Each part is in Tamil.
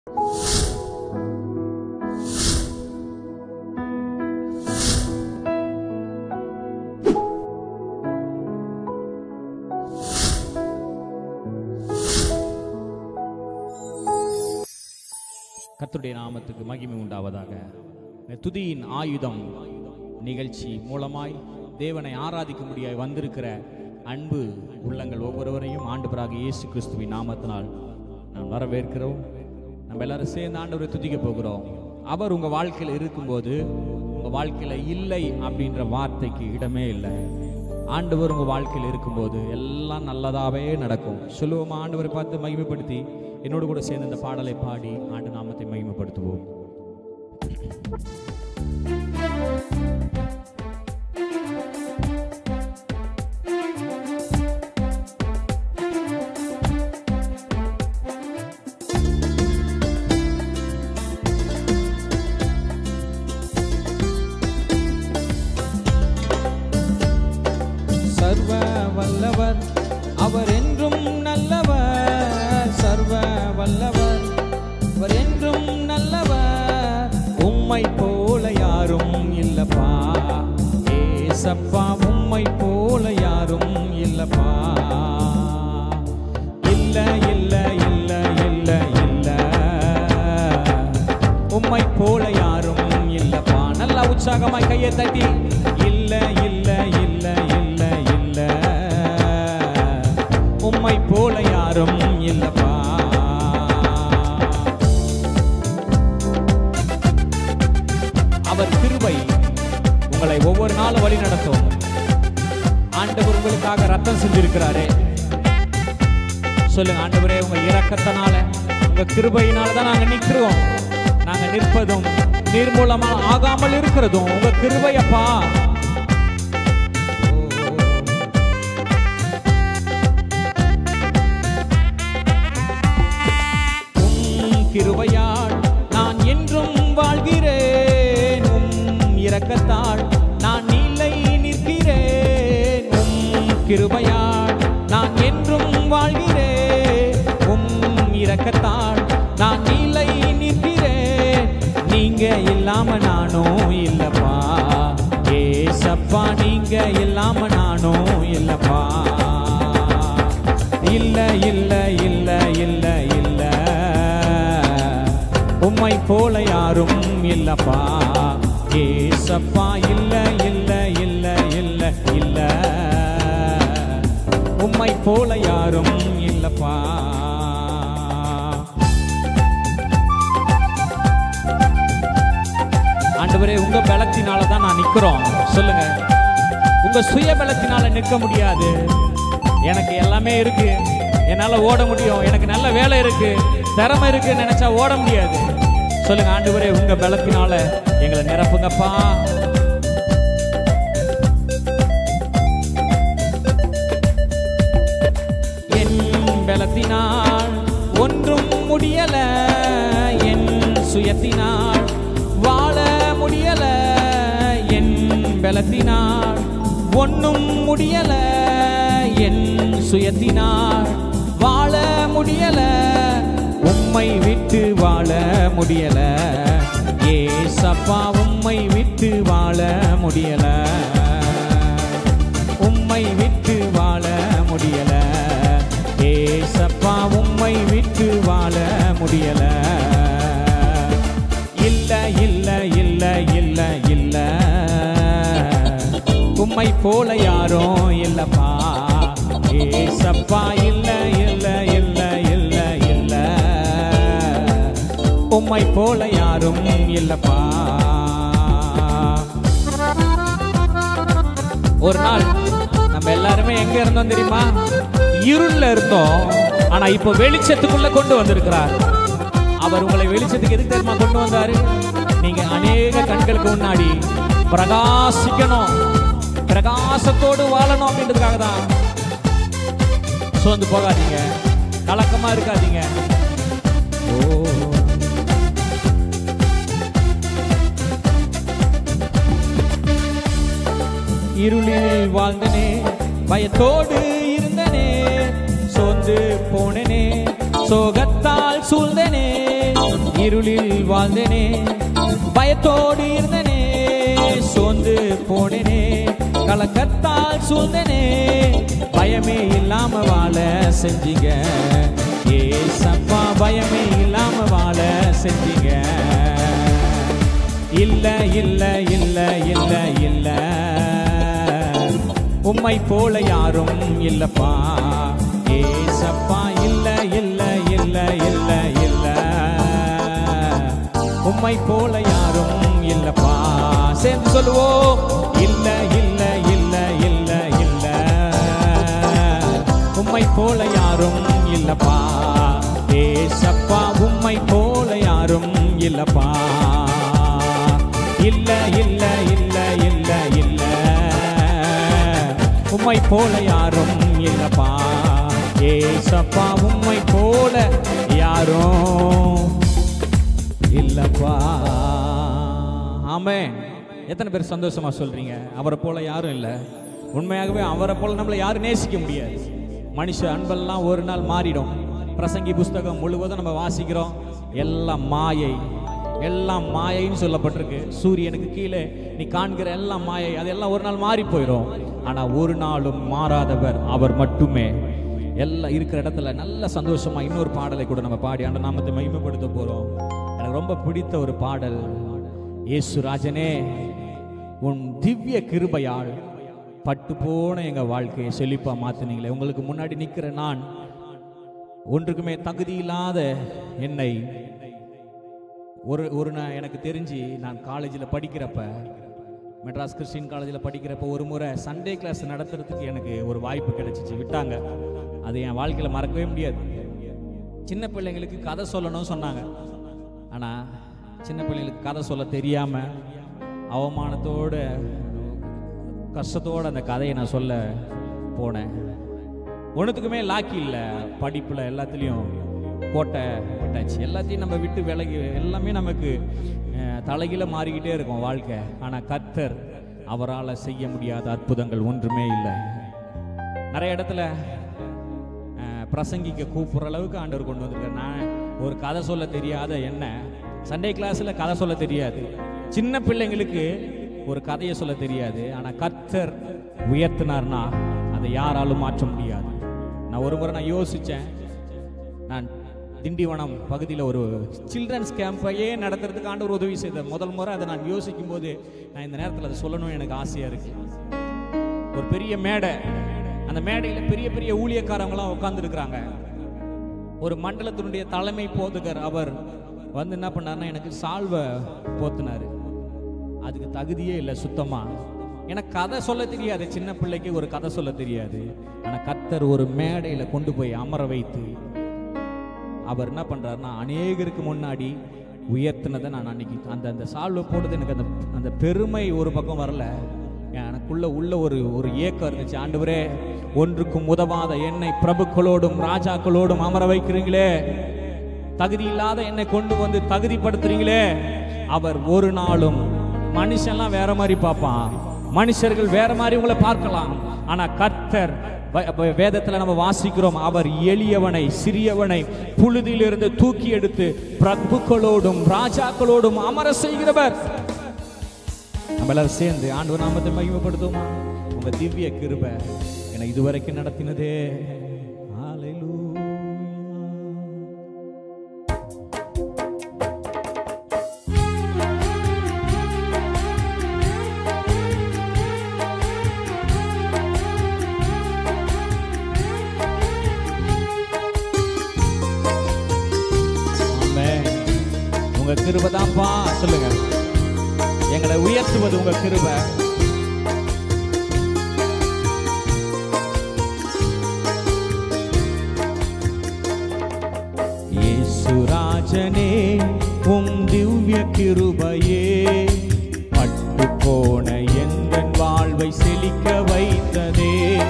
கர்த்தருடைய நாமத்துக்கு மகிமை உண்டாவதாக இந்த துதியின் ஆயுதம் நிகழ்ச்சி மூலமாய் தேவனை ஆராதிக்க முடியாய் வந்திருக்கிற அன்பு உள்ளங்கள் ஒவ்வொருவரையும் ஆண்டவராக இயேசு கிறிஸ்துவின் நாமத்தினால் நாம் வரவேற்கிறோம் நம்ம எல்லாரும் சேர்ந்து ஆண்டவரை துதிக்க போகிறோம் அவர் உங்க வாழ்க்கையில் இருக்கும்போது உங்க வாழ்க்கையில இல்லை அப்படின்ற வார்த்தைக்கு இடமே இல்லை ஆண்டவர் உங்க வாழ்க்கையில் இருக்கும்போது எல்லாம் நல்லதாவே நடக்கும் சொல்லுவோமா ஆண்டவரை பார்த்து மகிமைப்படுத்தி என்னோடு கூட சேர்ந்து இந்த பாடலை பாடி ஆண்டு நாமத்தை மகிமைப்படுத்துவோம் சர்வ வல்லவர் அவர் என்றும் நல்லவர் சர்வ வல்லவர் அவர் என்றும் நல்லவர் உம்மை போல யாரும் இல்லப்பா ஏசப்பா உம்மை போல யாரும் இல்லப்பா இல்ல இல்ல இல்ல இல்ல இல்ல உம்மை போல யாரும் இல்லப்பா நல்லா உற்சாகமாய் கையை தட்டி இல்ல இல்ல இல்ல இல்ல இல்ல உம்மை போல யாரும் இல்லப்பா அவர் கிருபை உங்களை ஒவ்வொரு நாளும் வழி நடத்தும் ஆண்டவர் உங்களுக்காக ரத்தம் செஞ்சிருக்கிறாரே சொல்லுங்க ஆண்டவரே உங்க இரக்கத்தினால உங்க கிருபையினால தான் நாங்க நிக்கிறோம் நாங்க நிற்பதும் நிர்மூலமா ஆகாமல் இருக்கிறதும் உங்க கிருபையப்பா உம் கிருபையால் நான் என்றும் வாழ்கிறேன் உம் இரக்கத்தால் நான் நிலை நிற்கிறேன் உம் கிருபையால் நான் என்றும் வாழ்கிறேன் உம் இரக்கத்தால் நான் நிலை நிற்கிறேன் நீங்க இல்லாம நானும் இல்லப்பா ஏசப்பா நீங்க இல்லாம நானும் இல்லப்பா இல்ல இல்ல இல்ல இல்ல இல்ல உம்மை போல யாரும் இல்லப்பா ஏசப்பா இல்ல இல்ல இல்ல இல்ல இல்ல உம்மை போல யாரும் இல்லப்பா ஆண்டவரே உங்க பலத்தினால தான் நான் நிக்கிறோம் சொல்லுங்க உங்க சுய பலத்தினால நிற்க முடியாது எனக்கு எல்லாமே இருக்கு என்னால ஓட முடியும் எனக்கு நல்ல வேலை இருக்கு திறமை இருக்கு நினைச்சா ஓட முடியாது சொல்லுங்க ஆண்டவரே உங்க பலத்தினால எங்களை நிரப்புங்கப்பா என் பலத்தினால் ஒன்றும் முடியல என் சுயத்தினால் வாழ முடியல என் பலத்தினால் ஒன்றும் முடியல என் சுயத்தினால் வாழ முடியல உம்மை விட்டு வாழ முடியல ஏசப்பா உம்மை விட்டு வாழ முடியல உம்மை விட்டு வாழ முடியல ஏசப்பா உம்மை விட்டு வாழ முடியல இல்ல இல்ல இல்ல இல்ல இல்ல உம்மை போல யாரும் இல்லப்பா ஏசப்பா இல்ல இல்ல இல்ல இல்ல இல்ல உம்மை போல யாரும் இல்லப்பா ஒரு நாள் நம்ம எல்லாருமே எங்க இருந்தோம் தெரியுமா இருள்ல இருந்தோம் ஆனா இப்போ வெளிச்சத்துக்குள்ள கொண்டு வந்திருக்கிறார் அவர் உங்களை வெளிச்சத்துக்கு எதுக்கு தெரியுமா கொண்டு வந்தாரு நீங்க அநேக கண்களுக்கு முன்னாடி பிரகாசிக்கணும் பிரகாசத்தோடு வாழணும் அப்படின்றதுக்காக தான் சோர்ந்து போகாதீங்க கலக்கமா இருக்காதீங்க ஓ இருளில் வாழ்ந்தனே பயத்தோடு இருந்தனே சோர்ந்து போனனே சோகத்தால் சூழ்ந்தனே இருளில் வாழ்ந்தேனே பயத்தோடு இருந்தனே சோர்ந்து போனேனே கலக்கத்தால் சூழ்ந்தனே பயமே இல்லாம வாழ செஞ்சீங்க ஏசப்பா பயமே இல்லாம வாழ செஞ்சீங்க இல்ல இல்ல இல்ல இல்ல இல்ல உம்மை போல யாரும் இல்லப்பா ஏசப்பா இல்ல இல்ல இல்ல இல்ல இல்ல உம்மை போல யாரும் இல்லப்பா சேர்ந்து சொல்லுவோம் இல்ல இல்ல இல்ல இல்ல இல்ல உம்மை போல யாரும் இல்லப்பா ஏசப்பா உம்மை போல யாரும் இல்லப்பா இல்ல இல்ல இல்ல இல்ல இல்ல உம்மை போல யாரும் இல்லப்பா ஏசப்பா உம்மை போல யாரும் இல்லப்பா ஆமே எத்தனை பேர் சந்தோஷமா சொல்றீங்க அவரை போல யாரும் இல்லை உண்மையாகவே அவரை போல நம்மளை யாரும் நேசிக்க முடியாது மனுஷ அன்பெல்லாம் ஒரு நாள் மாறிடும் பிரசங்கி புஸ்தகம் முழுவதும் நம்ம வாசிக்கிறோம் எல்லாம் மாயை எல்லாம் மாயைன்னு சொல்லப்பட்டிருக்கு சூரியனுக்கு கீழே நீ காண்கிற எல்லாம் மாயை அதெல்லாம் ஒரு நாள் மாறி போயிடும் ஆனா ஒரு நாளும் மாறாதவர் அவர் மட்டுமே எல்லாம் இருக்கிற இடத்துல நல்ல சந்தோஷமா இன்னொரு பாடலை கூட நம்ம பாடி அந்த நாமத்தை மகிமைப்படுத்த போறோம் எனக்கு ரொம்ப பிடித்த ஒரு பாடல் இயேசு ராஜனே உன் திவ்ய கிருபையால் பட்டு போன எங்க வாழ்க்கையை செழிப்பா மாத்துனீங்களே உங்களுக்கு முன்னாடி நிக்கிற நான் ஒன்றுக்குமே தகுதி இல்லாத என்னை ஒரு ஒரு நான் எனக்கு தெரிஞ்சு நான் காலேஜில் படிக்கிறப்ப மெட்ராஸ் கிறிஸ்டின் காலேஜில் படிக்கிறப்ப ஒரு முறை சண்டே கிளாஸ் நடத்துறதுக்கு எனக்கு ஒரு வாய்ப்பு கிடைச்சிச்சு விட்டாங்க அது என் வாழ்க்கையில் மறக்கவே முடியாது சின்ன பிள்ளைங்களுக்கு கதை சொல்லணும்னு சொன்னாங்க ஆனால் சின்ன பிள்ளைங்களுக்கு கதை சொல்ல தெரியாமல் அவமானத்தோட கஷ்டத்தோட அந்த கதையை நான் சொல்ல போனேன் ஒன்றுத்துக்குமே லாக்கி இல்லை படிப்பில் எல்லாத்துலேயும் கோட்டை விட்டாச்சு எல்லாத்தையும் நம்ம விட்டு விலகி எல்லாமே நமக்கு அஹ், தலைகீழ மாறிக்கிட்டே இருக்கும் வாழ்க்கை ஆனால் கத்தர் அவரால் செய்ய முடியாத அற்புதங்கள் ஒன்றுமே இல்லை நிறைய இடத்துல அஹ், பிரசங்கிக்க கூப்பிடுற அளவுக்கு ஆண்டவர் கொண்டு வந்திருக்கார் நான் ஒரு கதை சொல்ல தெரியாத என்ன சண்டே கிளாஸில் கதை சொல்ல தெரியாது சின்ன பிள்ளைங்களுக்கு ஒரு கதையை சொல்ல தெரியாது ஆனால் கர்த்தர் உயர்த்தினார்னா அதை யாராலும் மாற்ற முடியாது நான் ஒரு முறை நான் யோசித்தேன் நான் திண்டிவனம் பகுதியில் ஒரு சில்ட்ரன்ஸ் கேம்பையே நடத்துறதுக்கு ஆண்டவர் உதவி செய்தார் முதல் முறை அதை நான் யோசிக்கும் போது நான் இந்த நேரத்தில் அதை சொல்லணும்னு எனக்கு ஆசையாக இருக்கு ஒரு பெரிய மேடை அந்த மேடையில் பெரிய பெரிய ஊழியக்காரங்களாம் உட்காந்துருக்குறாங்க ஒரு மண்டலத்தினுடைய தலைமை போதுகர் அவர் வந்து என்ன பண்ணாருன்னா எனக்கு சால்வை போத்துனாரு அதுக்கு தகுதியே இல்லை சுத்தமா எனக்கு கதை சொல்ல தெரியாது சின்ன பிள்ளைக்கு ஒரு கதை சொல்ல தெரியாது ஆனா கர்த்தர் ஒரு மேடையில கொண்டு போய் அமர வைத்து அவர் என்ன பண்றாருன்னா அநேகருக்கு முன்னாடி உயர்த்தினதை நான் அன்னைக்கு அந்த அந்த சால்வை போட்டது எனக்கு அந்த அந்த பெருமை ஒரு பக்கம் வரல எனக்குள்ள உள்ள ஒரு ஒரு ஏக்கம் இருந்துச்சு ஆண்டவரே ஒன்றுக்கும் உதவாத என்னை பிரபுக்களோடும் ராஜாக்களோடும் அமர வைக்கிறீங்களே தகுதி இல்லாத என்னை கொண்டு வந்து தகுதிப்படுத்துறீங்களே அவர் ஒரு நாளும் மனுஷன்லாம் வேற மாதிரி பார்ப்பான் மனுஷர்கள் வேற மாதிரி உங்களை பார்க்கலாம் ஆனா கர்த்தர் வ- வ- வேதத்துல நம்ம வாசிக்கிறோம் அவர் எளியவனை சிறியவனை புழுதியிலிருந்து தூக்கி எடுத்து பிரபுக்களோடும் ராஜாக்களோடும் அமர செய்கிறவர் நம்ம எல்லாரும் சேர்ந்து ஆண்டவர் நாமத்தை மகிமைப்படுத்துவோமா உங்க திவ்ய கிருபை என்னை இதுவரைக்கும் நடத்தினதே ஹalleluya ஆமென். உங்க கிருபை தான்ப்பா சொல்லுங்க எங்களை உயர்த்துவது உங்க கிருபை இயேசுராஜனே உம் திவ்ய கிருபையே பட்டு போன எந்தன் வாழ்வை செழிக்க வைத்ததே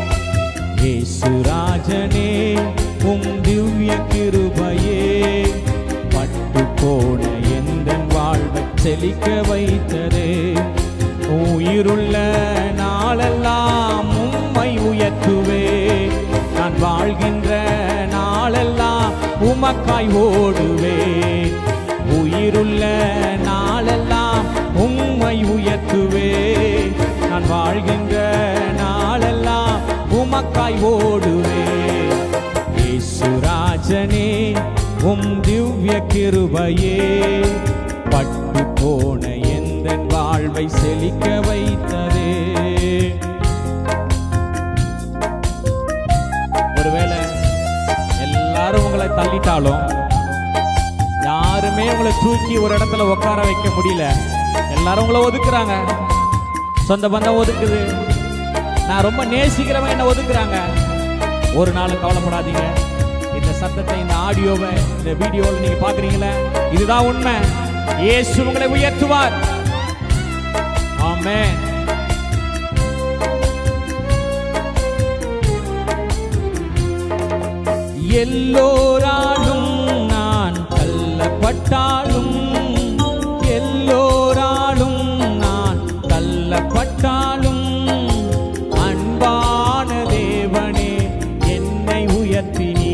இயேசுராஜனே உம் திவ்ய கிருபையே பட்டு போன எந்தன் வாழ்வை செழிக்க வைத்ததே உயிருள்ள நாளெல்லாம் உம்மை உயர்த்துவே நான் வாழ்கின்ற நாளெல்லாம் உமக்காய் ஓடுவே உயிர் உயிருள்ள நாளெல்லாம் உம்மை உயர்த்துவே நான் வாழ்கின்ற நாளெல்லாம் உமக்காய் ஓடுவே இயேசுராஜனே உம் திவ்ய கிருபையே பட்டு போன எந்த வாழ்வை செழிக்க வைத்ததே ஒருவேளை எல்லாரும் உங்களை தள்ளிட்டாலும் யாருமே உங்களை தூக்கி ஒரு இடத்துல உட்கார வைக்க முடியல எல்லாரும் உங்களை ஒதுக்குறாங்க சொந்த பந்தம் ஒதுக்குது நான் ரொம்ப நேசிக்கிறவங்க என்ன ஒதுக்குறாங்க ஒரு நாளும் கவலைப்படாதீங்க இந்த சத்தத்தை இந்த ஆடியோவை இந்த வீடியோவில் நீங்க பாக்குறீங்களே இதுதான் உண்மை இயேசு உங்களை உயர்த்துவார் ஆமென் எல்லோராலும் நான் தள்ளப்பட்டாலும் எல்லோராலும் நான் தள்ளப்பட்டாலும் அன்பான தேவனே என்னை உயர்த்தினீ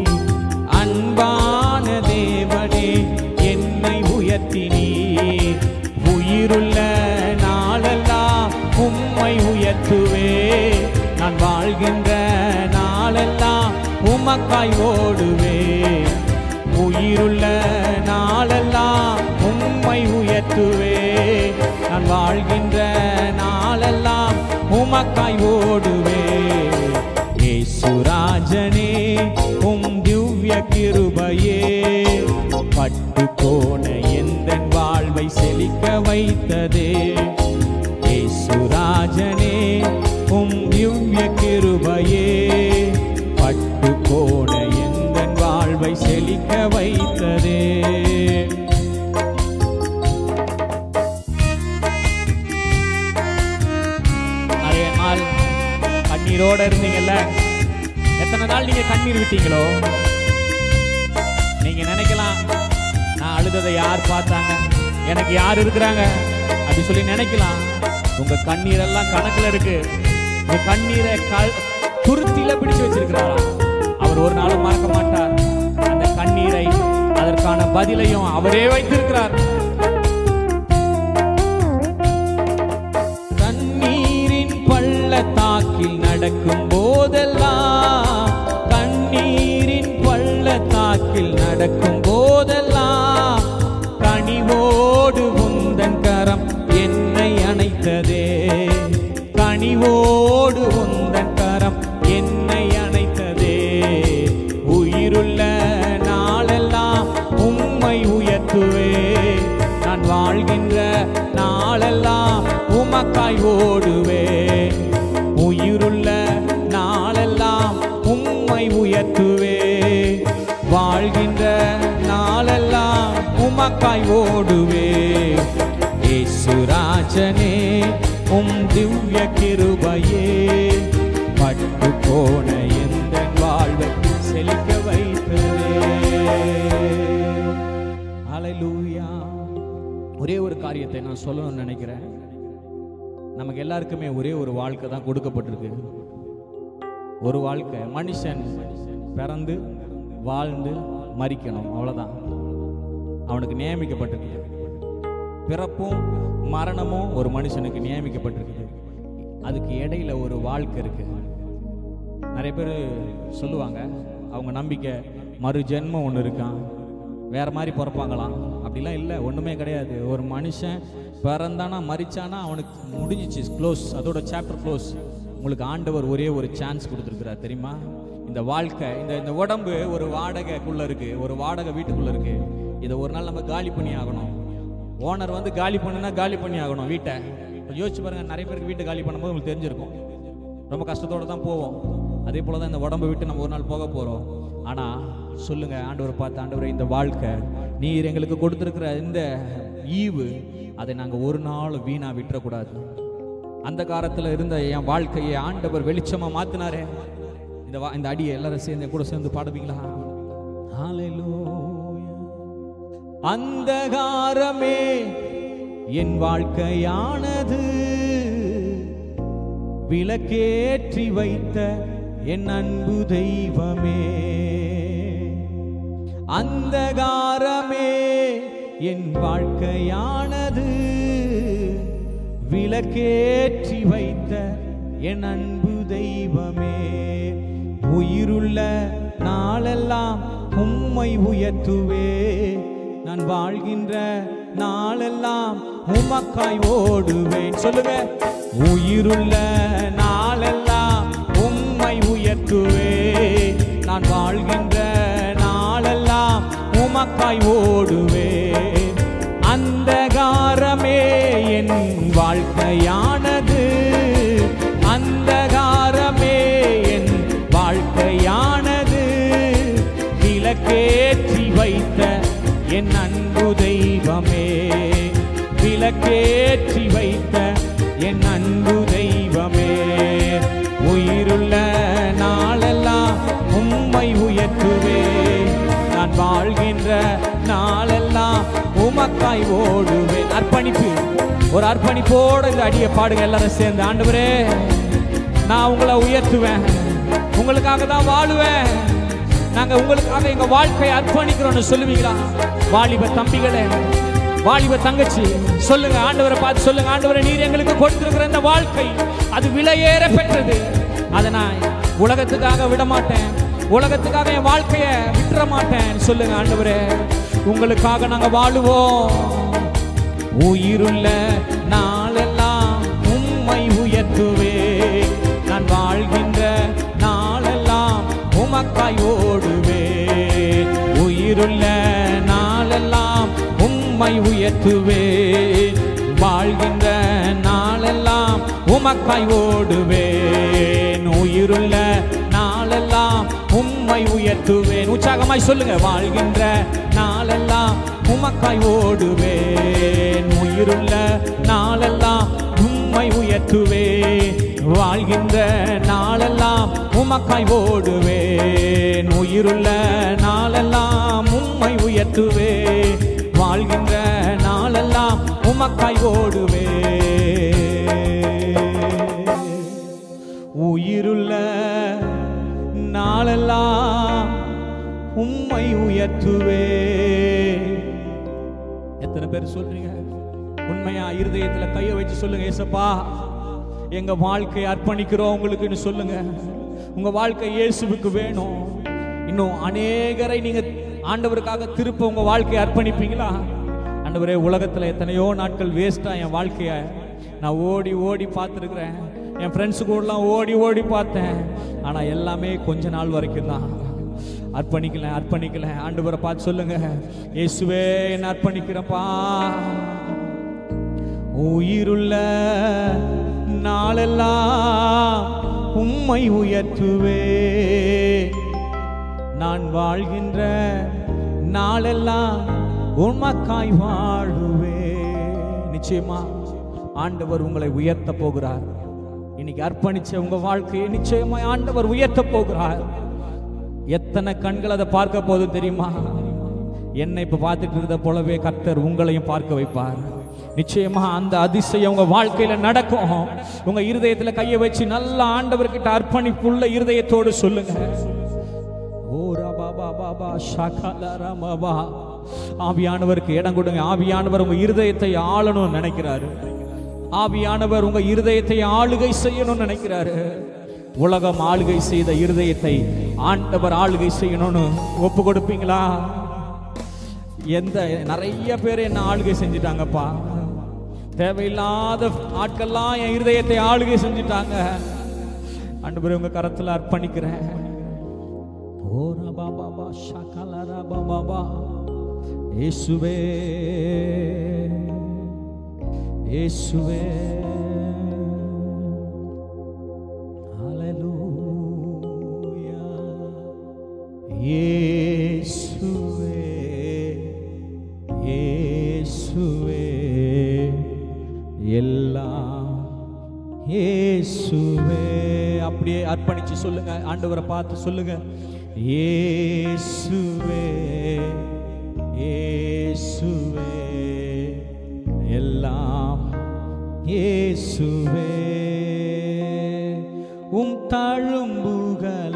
அன்பான தேவனே என்னை உயர்த்தினீ உயிருள்ள நாளெல்லாம் உம்மை உயர்த்துவே நான் வாழ்கின்ற நாளெல்லாம் உமக்காய் ஓடுவே உயிருள்ள நாளெல்லாம் உம்மை உயர்த்துவே நான் வாழ்கின்ற நாளெல்லாம் உமக்காய் ஓடுவே ஏசுராஜனே உம் திவ்ய கிருபையே பட்டு போன எந்த வாழ்வை செழிக்க வைத்ததே ஏசுராஜனே உம் திவ்ய கிருபையே பட்டு போன எந்த வாழ்வை செழிக்க வைத்ததே நிறைய நாள் கண்ணீரோட இருந்தீங்கல்ல எத்தனை நாள் நீங்க கண்ணீர் விட்டீங்களோ நீங்க நினைக்கலாம் நான் அழுததை யார் பார்த்தாங்க எனக்கு யார் இருக்கிறாங்க அப்படி சொல்லி நினைக்கலாம் உங்க கண்ணீர் எல்லாம் கணக்குல இருக்கு உங்க கண்ணீரை கல் துருத்தில பிடிச்சு வச்சிருக்கிறாரா அவர் ஒரு நாளும் மறக்க மாட்டார் அந்த கண்ணீரை அதற்கான பதிலையும் அவரே வைத்திருக்கிறார் கண்ணீரின் பள்ளத்தாக்கில் நடக்கும் போதெல்லாம் கண்ணீரின் பள்ளத்தாக்கில் நடக்கும் போதெல்லாம் கனிவோடு உந்தன் கரம் என்னை அணைத்ததே கனிவோடு உந்தன் கரம் என்னை அணைத்ததே உயிருள்ள நாளெல்லாம் உம்மை உயர்த்துவே நான் வாழ்கின்ற நாளெல்லாம் உமக்காய் ஓடுவே உயிருள்ள நாளெல்லாம் உம்மை உயர்த்துவே வாழ்கின்ற நாளெல்லாம் உமக்காய் ஓடுவே ஏசுராஜனே உம் திவ்ய கிருபையே பட்டு போன எந்த வாழ்வை செழிக்க வைத்ததே ஹalleluya ஒரே ஒரு காரியத்தை நான் சொல்லணும்னு நினைக்கிறேன் நமக்கு எல்லாருக்குமே ஒரே ஒரு வாழ்க்கை தான் கொடுக்கப்பட்டிருக்கு ஒரு வாழ்க்கை மனுஷன் பிறந்து வாழ்ந்து மரிக்கணும் அவ்வளவுதான் அவனுக்கு நியமிக்கப்பட்டிருக்கு பிறப்பும் மரணமும் ஒரு மனுஷனுக்கு நியமிக்கப்பட்டிருக்கு அதுக்கு இடையில ஒரு வாழ்க்கை இருக்கு நிறைய பேர் சொல்லுவாங்க அவங்க நம்பிக்கை மறு ஜென்மம் ஒன்று இருக்கான் வேற மாதிரி பிறப்பாங்களாம் அப்படிலாம் இல்லை ஒன்றுமே கிடையாது ஒரு மனுஷன் பிறந்தானா மறிச்சானா அவனுக்கு முடிஞ்சிச்சு க்ளோஸ் அதோட சாப்டர் க்ளோஸ் உங்களுக்கு ஆண்டவர் ஒரே ஒரு சான்ஸ் கொடுத்துருக்கிறார் தெரியுமா இந்த வாழ்க்கை இந்த இந்த உடம்பு ஒரு வாடகைக்குள்ள இருக்கு ஒரு வாடகை வீட்டுக்குள்ள இருக்கு இதை ஒரு நாள் நம்ம காலி பண்ணி ஆகணும் ஓனர் வந்து காலி பண்ணுனா காலி பண்ணி ஆகணும் வீட்டை கொஞ்சம் யோசிச்சு பாருங்க நிறைய பேருக்கு வீட்டை காலி பண்ணும்போது உங்களுக்கு தெரிஞ்சிருக்கும் ரொம்ப கஷ்டத்தோட தான் போவோம் அதே போல தான் இந்த உடம்பை விட்டு நம்ம ஒரு நாள் போக போறோம் ஆனா சொல்லுங்க ஆண்டவர் பார்த்து ஆண்டவரே இந்த வாழ்க்கை நீர் எங்களுக்கு கொடுத்திருக்கிற இந்த ஈவு அதை நாங்க ஒரு நாள் வீணா விட்டுறக்கூடாது அந்த காலத்துல இருந்த என் வாழ்க்கையை ஆண்டவர் வெளிச்சமா மாத்தினாரே இந்த வா- இந்த அடியை எல்லாரும் சேர்ந்து என் கூட சேர்ந்து பாடுவீங்களா ஹalleluya அந்தகாரமே என் வாழ்க்கையானது விளக்கேற்றி வைத்த என் அன்பு தெய்வமே அந்தகாரமே என் வாழ்க்கையானது விளக்கேற்றி வைத்த என் அன்பு தெய்வமே உயிருள்ள நாளெல்லாம் உம்மை உயர்த்துவே நான் வாழ்கின்ற நாளெல்லாம் உமக்காய் ஓடுவேன் சொல்லுங்க உயிருள்ள நாளெல்லாம் உம்மை உயர்த்துவே நான் வாழ்கின்ற நாளெல்லாம் உமக்காய் ஓடுவே அந்தகாரமே என் வாழ்க்கையானது அந்தகாரமே என் வாழ்க்கையானது விளக்கேற்றி வைத்த என் அன்பு தெய்வமே விளக்கேற்றி வைத்த என் அன்பு தெய்வமே உயிருள்ள நாளெல்லாம் உம்மை உயர்த்துவே நான் வாழ்கின்ற நாளெல்லாம் உமக்காய் ஓடுவேன் அர்ப்பணிப்பு ஒரு அர்ப்பணிப்போடு இந்த அடியை பாடுங்க எல்லாரும் சேர்ந்து ஆண்டவரே நான் உங்களை உயர்த்துவேன் உங்களுக்காக தான் வாழுவேன் நாங்க உங்களுக்காக எங்க வாழ்க்கையை அர்ப்பணிக்கிறோம்னு சொல்லுவீங்களா வாலிப தம்பிகளே வாலிப தங்கச்சி சொல்லுங்க ஆண்டவரை பார்த்து சொல்லுங்க ஆண்டவரை நீர் எங்களுக்கு கொடுத்திருக்கிற இந்த வாழ்க்கை அது விலையேற பெற்றது அதை நான் உலகத்துக்காக விட மாட்டேன் உலகத்துக்காக என் வாழ்க்கையை விட்டுற மாட்டேன் சொல்லுங்க ஆண்டவரே உங்களுக்காக நாங்க வாழுவோம் உயிருள்ள நாளெல்லாம் உம்மை உயர்த்துவே நான் வாழ்கின்ற நாளெல்லாம் உமக்காய் ஓடுவே உயிருள்ள நாளெல்லாம் உம்மை உயர்த்துவே வாழ்கின்ற நாளெல்லாம் உமக்காய் ஓடுவேன் உயிருள்ள நாளெல்லாம் உம்மை உயர்த்துவேன் உற்சாகமாய் சொல்லுங்க வாழ்கின்ற நாளெல்லாம் உமக்காய் ஓடுவேன் உயிருள்ள நாளெல்லாம் உம்மை உயர்த்துவே வாழ்கின்ற நாளெல்லாம் உமக்காய் ஓடுவேன் உயிருள்ள நாளெல்லாம் உம்மை உயர்த்துவே வாழ்கின்ற நாளெல்லாம் உமக்காய் ஓடுவே உயிருள்ள நாளெல்லாம் உம்மை உயர்த்துவே எத்தனை பேர் சொல்றீங்க உண்மையா இருதயத்துல கையை வச்சு சொல்லுங்க ஏசப்பா எங்க வாழ்க்கையை அர்ப்பணிக்கிறோம் உங்களுக்குன்னு சொல்லுங்க உங்க வாழ்க்கை இயேசுவுக்கு வேணும் இன்னும் அநேகரை நீங்க ஆண்டவருக்காக திருப்ப உங்க வாழ்க்கையை அர்ப்பணிப்பீங்களா ஆண்டவரே உலகத்துல எத்தனையோ நாட்கள் வேஸ்டா என் வாழ்க்கைய நான் ஓடி ஓடி பார்த்துருக்குறேன் என் ஃப்ரெண்ட்ஸு கூடலாம் ஓடி ஓடி பார்த்தேன் ஆனா எல்லாமே கொஞ்ச நாள் வரைக்கும் தான் அர்ப்பணிக்கல அர்ப்பணிக்கல ஆண்டவரை பார்த்து சொல்லுங்க இயேசுவே என்ன அர்ப்பணிக்கிறப்பா உயிருள்ள நாளெல்லாம் உம்மை உயர்த்துவே நான் வாழ்கின்ற நாளெல்லாம் உண்மக்காய் வாழுவே நிச்சயமா ஆண்டவர் உங்களை உயர்த்த போகிறார் இன்னைக்கு அர்ப்பணிச்ச உங்க வாழ்க்கையை நிச்சயமா ஆண்டவர் உயர்த்த போகிறார் எத்தனை கண்கள் அதை பார்க்க போகுது தெரியுமா என்னை இப்ப பார்த்துட்டு இருக்கிறத போலவே கர்த்தர் உங்களையும் பார்க்க வைப்பார் நிச்சயமா அந்த அதிசயம் உங்க வாழ்க்கையில நடக்கும் உங்க இருதயத்துல கையை வச்சு நல்ல ஆண்டவர்கிட்ட அர்ப்பணிப்புள்ள இருதயத்தோடு சொல்லுங்க ஓ ரபா பா பா பா ஷகல ரமபா. ஆவியானவருக்கு இடம் கொடுங்க ஆவியானவர் உங்க இருதயத்தை ஆளணும்னு நினைக்கிறாரு ஆவியானவர் உங்க இருதயத்தை ஆளுகை செய்யணும்னு நினைக்கிறாரு உலகம் ஆளுகை செய்த இருதயத்தை ஆண்டவர் ஆளுகை செய்யணும்னு ஒப்பு கொடுப்பீங்களா எந்த நிறைய பேர் என்ன ஆளுகை செஞ்சிட்டாங்கப்பா தேவையில்லாத ஆட்கள்லாம் என் இருதயத்தை ஆளுகை செஞ்சுட்டாங்க ஆண்டவரே உங்க கரத்துல அர்ப்பணிக்கிறேன் ஓ ரபா பாபா ஷகல ரபா பாபா இயேசுவே இயேசுவே ஹalleluya இயேசுவே இயேசுவே எல்லாம் இயேசுவே அப்படியே அர்ப்பணிச்சு சொல்லுங்க ஆண்டவரை பார்த்து சொல்லுங்க இயேசுவே இயேசுவே எல்லாம் இயேசுவே உம்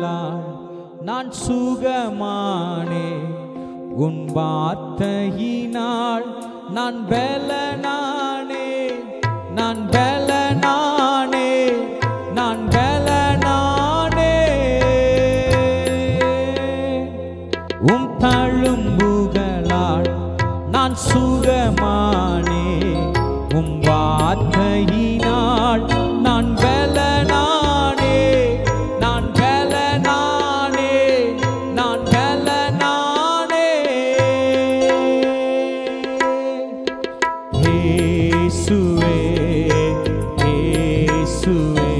தழும்புகளால் நான் சுகமானே உன் வார்த்தையினால் பாசத்தினால் நான் பலனானே நான் பலனானே நான் பலனானே உம் தழும்புகளால் நான் சுகமானே உம் வார்த்தையினால் நான் பலனானே நான் பலனானே நான் பலனானே இயேசுவே இயேசுவே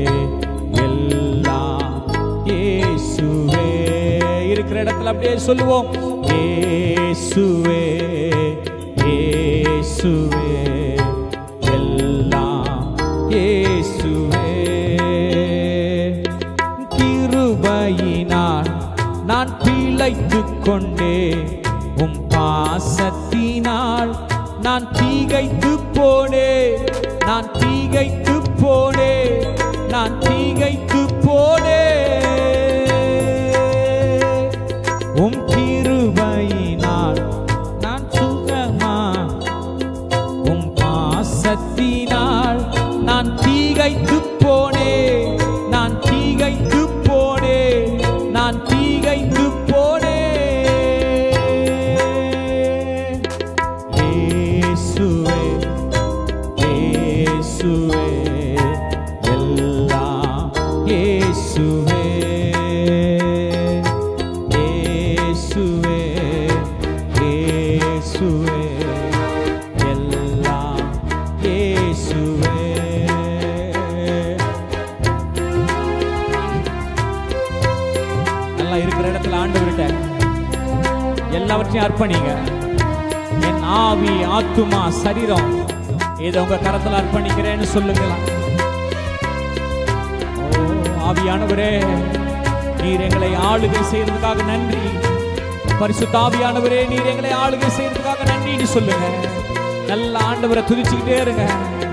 எல்லாம் இயேசுவே இருக்கிற இடத்துல அப்படியே சொல்லுவோம் இயேசுவே இயேசுவே எல்லாம் இயேசுவே கிருபையினால் நான் பிழைத்துக் கொண்டே உம் பாசத்தினால் நான் தீகைத்து போனே நான் தீகைத்து போனே நான் தீகைத்து போனே உம் கிருபையினால் நான் சுகமா உம் பாசத்தினால் நான் தீகைத்து போனே நான் தீகைத்து போனே நான் தீகைத்து போனே இயேசுவே இயேசுவே எல்லாம் இயேசுவே இயேசுவே இயேசுவே எல்லாம் இயேசுவே நல்லா இருக்கிற இடத்துல ஆண்டவர்கிட்ட எல்லாவற்றையும் அர்ப்பணிங்க என் ஆவி ஆத்துமா சரீரம் இதை உங்க கரத்துல அர்ப்பணிக்கிறேன்னு சொல்லுங்களா ஓ ஆவியானவரே நீர் எங்களை ஆளுகை செய்யறதுக்காக நன்றி பரிசுத்த ஆவியானவரே நீர் எங்களை ஆளுகை செய்யறதுக்காக நன்றின்னு சொல்லுங்க நல்ல ஆண்டவரை துதிச்சுக்கிட்டே இருங்க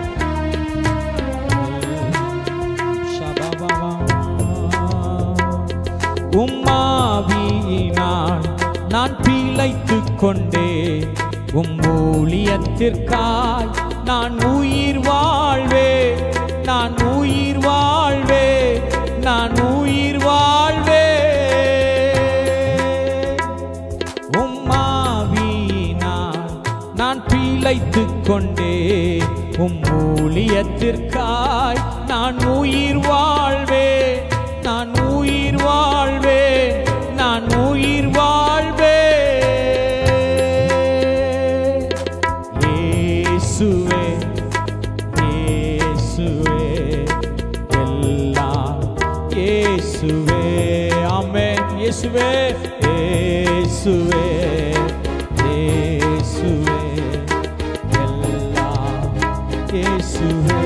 உம்மாவியினால் நான் பிழைத்துக் கொண்டே உம் ஊழியத்திற்காய் நான் உயிர் வாழ்வே நான் உயிர் வாழ்வே நான் உயிர் வாழ்வே உம்மாவியினால் நான் பிழைத்துக் கொண்டே உம் ஊழியத்திற்காய் நான் உயிர் வாழ்வே நான் உயிர் வாழ்வே நான் உயிர் வாழ்வே இயேசுவே இயேசுவே எல்லாம் இயேசுவே ஆமென் இயேசுவே இயேசுவே இயேசுவே எல்லாம் இயேசுவே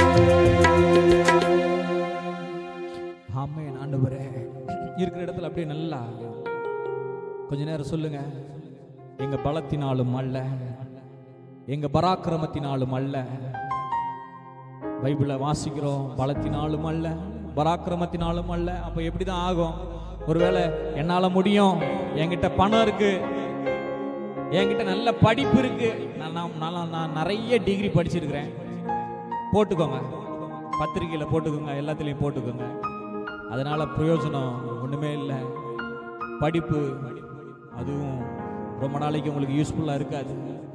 ஆமென் ஆண்டவரே இருக்கிற இடத்துல அப்படியே நல்லா கொஞ்ச நேரம் சொல்லுங்க எங்க பலத்தினாலும் அல்ல எங்க பராக்கிரமத்தினாலும் அல்ல பைபிளை வாசிக்கிறோம் பலத்தினாலும் அல்ல பராக்கிரமத்தினாலும் அல்ல அப்போ எப்படி தான் ஆகும் ஒருவேளை என்னால் முடியும் என்கிட்ட பணம் இருக்கு என்கிட்ட நல்ல படிப்பு இருக்கு நான் நான் நான் நான் நிறைய டிகிரி படிச்சிருக்கிறேன் போட்டுக்கோங்க பத்திரிக்கையில் போட்டுக்கோங்க எல்லாத்துலேயும் போட்டுக்கோங்க அதனால பிரயோஜனம் ஒன்றுமே இல்லை படிப்பு அதுவும் ரொம்ப நாளைக்கு உங்களுக்கு யூஸ்ஃபுல்லாக இருக்காது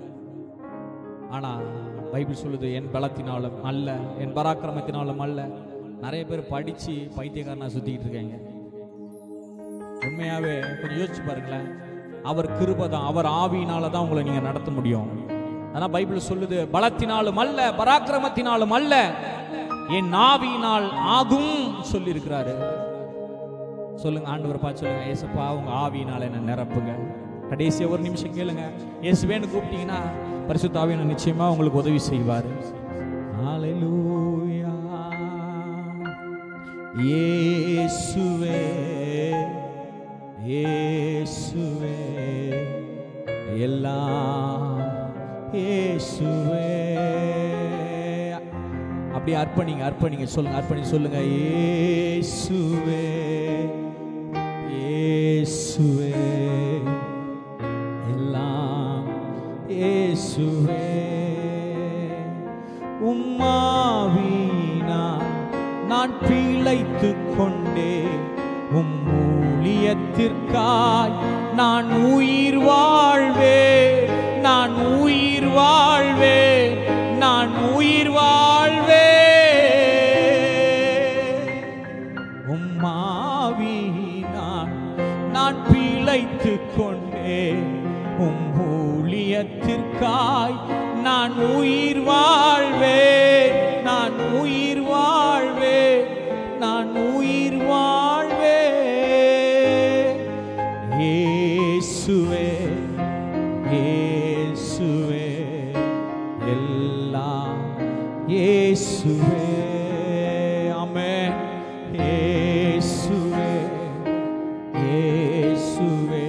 ஆனால் பைபிள் சொல்லுது என் பலத்தினாலும் அல்ல என் பராக்கிரமத்தினாலும் அல்ல நிறைய பேர் படித்து பைத்தியக்காரனா சுற்றிக்கிட்டு இருக்காங்க உண்மையாகவே கொஞ்சம் யோசிச்சு பாருங்களேன் அவர் கிருபை தான் அவர் ஆவியினால தான் உங்களை நீங்கள் நடத்த முடியும் அதான் பைபிள் சொல்லுது பலத்தினாலும் அல்ல பராக்கிரமத்தினாலும் அல்ல என் ஆவியினால் ஆகும் சொல்லி இருக்கிறாரு சொல்லுங்க ஆண்டவர் பார்த்து சொல்லுங்க ஏசப்பா உங்க ஆவியினால என்ன நிரப்புங்க கடைசியா ஒரு நிமிஷம் கேளுங்க இயேசுவேன்னு கூப்பிட்டீங்கன்னா பரிசுத்த ஆவியான நிச்சயமா உங்களுக்கு உதவி செய்வார் ஹalleluya இயேசுவே இயேசுவே எல்லாம் இயேசுவே அப்படியே அர்ப்பணிங்க அர்ப்பணிங்க சொல்லுங்க அர்ப்பணி சொல்லுங்க இயேசுவே இயேசுவே எல்லாம் இயேசுவே உம்மாவீனா நான் பிழைத்துக் கொண்டே உம் ஊழியத்திற்காய் நான் உயிர் வாழ்வே நான் உயிர் வாழ்வே நான் உயிர் வாழ்வே உம்மாவினான் நான் பிழைத்துக் கொண்டே உம் ஊழியத்திற்காய் நான் உயிர் வாழ்வே நான் உயிர் வாழ்வே நான் உயிர் வாழ்வே இயேசுவே இயேசுவே எல்லாம் இயேசுவே ஆமென் இயேசுவே இயேசுவே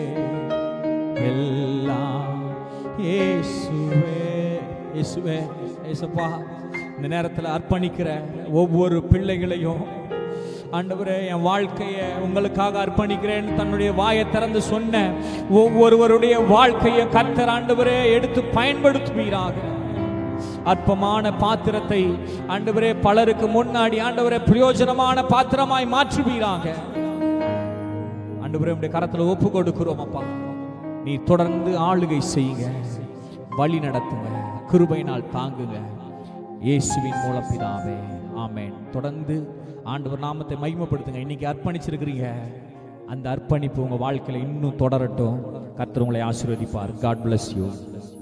எல்லாம் இயேசுவே இயேசுவே இயேசுப்பா இந்த நேரத்தில் அர்ப்பணிக்கிற ஒவ்வொரு பிள்ளைகளையும் ஆண்டவரே என் வாழ்க்கையை உங்களுக்காக அர்ப்பணிக்கிறேன் தன்னுடைய வாயை திறந்து சொன்ன ஒவ்வொருவருடைய வாழ்க்கையை கர்த்தர் ஆண்டவரே எடுத்து பயன்படுத்துவீராக அற்பமான பாத்திரத்தை ஆண்டவரே பலருக்கு முன்னாடி ஆண்டவரே பிரயோஜனமான பாத்திரமாய் மாற்றுவீராக ஆண்டவரே உடைய கரத்துல ஒப்பு கொடுக்கிறோம் அப்பா நீ தொடர்ந்து ஆளுகை செய்யுங்க வழி நடத்துங்க கிருபையினால் தாங்குங்க இயேசுவின் மூலம் பிதாவே ஆமென் தொடர்ந்து ஆண்டவர் நாமத்தை மகிமைப்படுத்துங்க இன்னைக்கு அர்ப்பணிச்சிருக்கிறீங்க அந்த அர்ப்பணிப்பு உங்க வாழ்க்கையில இன்னும் தொடரட்டும் கர்த்தர் உங்களை ஆசீர்வதிப்பார் காட் bless யூ